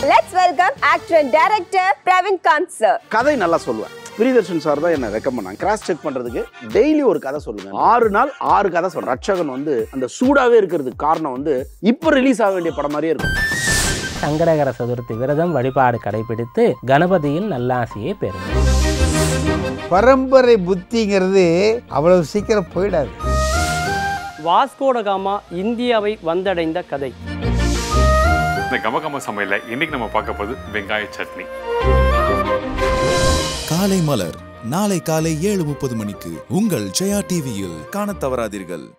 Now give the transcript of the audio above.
let's welcome actor and director Praveen Kanth sir கதை நல்லா சொல்லுவேன் பிரியதர்ஷன் சார் தான் என்ன ரெக்கமெண்ட் பண்ணாங்க கிராஸ் செக் பண்றதுக்கு டெய்லி ஒரு கதை சொல்லுங்க ஆறு நாள் ஆறு கதை சொல்றேன் ரட்சகன் வந்து அந்த சூடாவே இருக்கிறதுக்கு காரணம் வந்து இப்போ ரிலீஸ் ஆக வேண்டிய படம் மாதிரியே இருக்கும் சங்கடகர சதுர்த்தி விரதம் வழிபாடு கடைபிடித்து கணபதியின் நல்லாசியை பெறும் பரம்பரை புத்திங்கிறது அவ்வளவு சீக்கிரம் போயிடாது வாஸ்கோட காமா இந்தியாவை வந்தடைந்த கதை இந்த கமகம சமையல்ல இன்னைக்கு நம்ம பார்க்க போகுது வெங்காய சட்னி காலை மலர் நாளை காலை ஏழு முப்பது மணிக்கு உங்கள் ஜெயா டிவியில் காணத் தவறாதீர்கள்